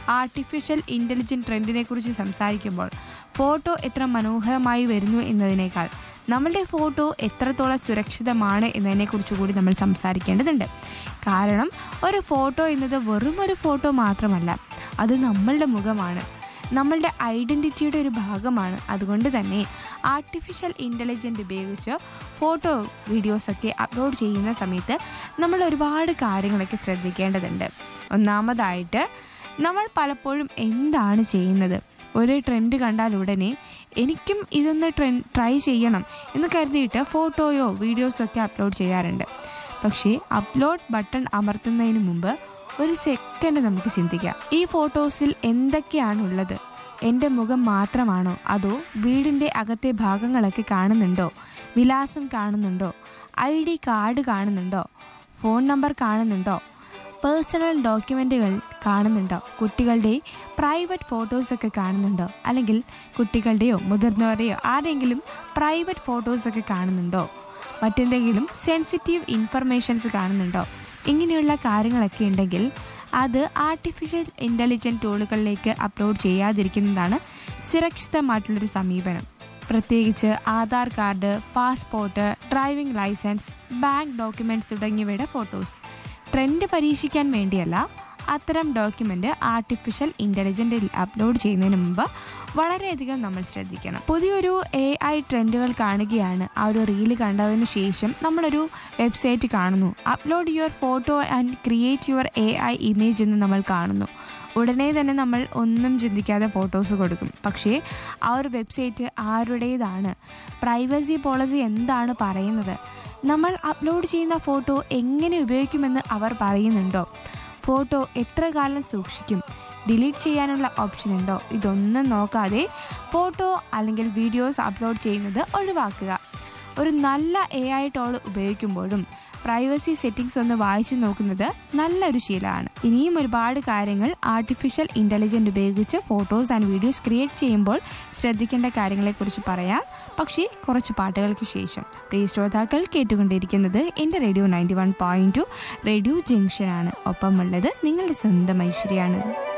artificial intelligent ട്രെൻഡിനെ കുറിച്ച് സംസാരിക്കുമ്പോൾ photo എത്ര മനോഹരമായി വരുന്നു എന്നതിനേക്കാൾ നമ്മളുടെ ഫോട്ടോ എത്രത്തോളം സുരക്ഷിതമാണ് എന്നതിനെക്കുറിച്ച് കൂടി നമ്മൾ സംസാരിക്കേണ്ടതുണ്ട് കാരണം ഒരു ഫോട്ടോ എന്നത് വെറും ഒരു ഫോട്ടോ മാത്രമല്ല അത് നമ്മളുടെ മുഖമാണ് നമ്മളുടെ ഐഡൻറ്റിറ്റിയുടെ ഒരു ഭാഗമാണ് അതുകൊണ്ട് തന്നെ ആർട്ടിഫിഷ്യൽ ഇൻ്റലിജൻ്റ് ഉപയോഗിച്ച് ഫോട്ടോ വീഡിയോസൊക്കെ അപ്ലോഡ് ചെയ്യുന്ന സമയത്ത് നമ്മൾ ഒരുപാട് കാര്യങ്ങളൊക്കെ ശ്രദ്ധിക്കേണ്ടതുണ്ട് ഒന്നാമതായിട്ട് നമ്മൾ പലപ്പോഴും എന്താണ് ചെയ്യുന്നത് ഒരു ട്രെൻഡ് കണ്ടാൽ ഉടനെ എനിക്കും ഇതൊന്ന് ട്രെൻ ട്രൈ ചെയ്യണം എന്ന് കരുതിയിട്ട് ഫോട്ടോയോ വീഡിയോസോ ഒക്കെ അപ്ലോഡ് ചെയ്യാറുണ്ട് പക്ഷേ അപ്ലോഡ് ബട്ടൺ അമർത്തുന്നതിന് മുമ്പ് ഒരു സെക്കൻഡ് നമുക്ക് ചിന്തിക്കാം ഈ ഫോട്ടോസിൽ എന്തൊക്കെയാണുള്ളത് എൻ്റെ മുഖം മാത്രമാണോ അതോ വീടിൻ്റെ അകത്തെ ഭാഗങ്ങളൊക്കെ കാണുന്നുണ്ടോ വിലാസം കാണുന്നുണ്ടോ ഐ ഡി കാർഡ് കാണുന്നുണ്ടോ ഫോൺ നമ്പർ കാണുന്നുണ്ടോ പേഴ്സണൽ ഡോക്യുമെൻറ്റുകൾ കാണുന്നുണ്ടോ കുട്ടികളുടെ പ്രൈവറ്റ് ഫോട്ടോസൊക്കെ കാണുന്നുണ്ടോ അല്ലെങ്കിൽ കുട്ടികളുടെയോ മുതിർന്നവരുടെയോ ആരെങ്കിലും പ്രൈവറ്റ് ഫോട്ടോസൊക്കെ കാണുന്നുണ്ടോ മറ്റെന്തെങ്കിലും സെൻസിറ്റീവ് ഇൻഫർമേഷൻസ് കാണുന്നുണ്ടോ ഇങ്ങനെയുള്ള കാര്യങ്ങളൊക്കെ ഉണ്ടെങ്കിൽ അത് ആർട്ടിഫിഷ്യൽ ഇൻ്റലിജൻറ്റ് ടൂളുകളിലേക്ക് അപ്ലോഡ് ചെയ്യാതിരിക്കുന്നതാണ് സുരക്ഷിതമായിട്ടുള്ളൊരു സമീപനം പ്രത്യേകിച്ച് Aadhaar card passport driving licence bank documents തുടങ്ങിയവയുടെ ഫോട്ടോസ് ട്രെൻഡ് പരീക്ഷിക്കാൻ വേണ്ടിയല്ല അത്തരം ഡോക്യുമെൻ്റ് ആർട്ടിഫിഷ്യൽ ഇൻ്റലിജൻറ്റിൽ അപ്ലോഡ് ചെയ്യുന്നതിന് മുമ്പ് വളരെയധികം നമ്മൾ ശ്രദ്ധിക്കണം പുതിയൊരു എ ഐ ട്രെൻഡുകൾ കാണുകയാണ് ആ ഒരു റീല് കണ്ടതിന് ശേഷം നമ്മളൊരു വെബ്സൈറ്റ് കാണുന്നു upload your photo and create your A I image എന്ന് നമ്മൾ കാണുന്നു ഉടനെ തന്നെ നമ്മൾ ഒന്നും ചിന്തിക്കാതെ ഫോട്ടോസ് കൊടുക്കും പക്ഷേ ആ ഒരു വെബ്സൈറ്റ് ആരുടേതാണ് പ്രൈവസി പോളിസി എന്താണ് പറയുന്നത് നമ്മൾ അപ്ലോഡ് ചെയ്യുന്ന ഫോട്ടോ എങ്ങനെ ഉപയോഗിക്കുമെന്ന് അവർ പറയുന്നുണ്ടോ ഫോട്ടോ എത്ര കാലം സൂക്ഷിക്കും ഡിലീറ്റ് ചെയ്യാനുള്ള ഓപ്ഷൻ ഉണ്ടോ ഇതൊന്നും നോക്കാതെ ഫോട്ടോ അല്ലെങ്കിൽ വീഡിയോസ് അപ്ലോഡ് ചെയ്യുന്നത് ഒഴിവാക്കുക ഒരു നല്ല എ ഐ ടോൾ ഉപയോഗിക്കുമ്പോഴും പ്രൈവസി സെറ്റിംഗ്സ് ഒന്ന് വായിച്ചു നോക്കുന്നത് നല്ലൊരു ശീലമാണ് ഇനിയും ഒരുപാട് കാര്യങ്ങൾ ആർട്ടിഫിഷ്യൽ ഇൻ്റലിജൻറ്റ് ഉപയോഗിച്ച് ഫോട്ടോസ് ആൻഡ് വീഡിയോസ് ക്രിയേറ്റ് ചെയ്യുമ്പോൾ ശ്രദ്ധിക്കേണ്ട കാര്യങ്ങളെക്കുറിച്ച് പറയാം പക്ഷേ കുറച്ച് പാട്ടുകൾക്ക് ശേഷം പ്രിയ ശ്രോതാക്കൾ കേട്ടുകൊണ്ടിരിക്കുന്നത് എൻ്റെ radio ninety one point two radio ജംഗ്ഷനാണ് ഒപ്പമുള്ളത് നിങ്ങളുടെ സ്വന്തം ഐശ്വര്യാണ്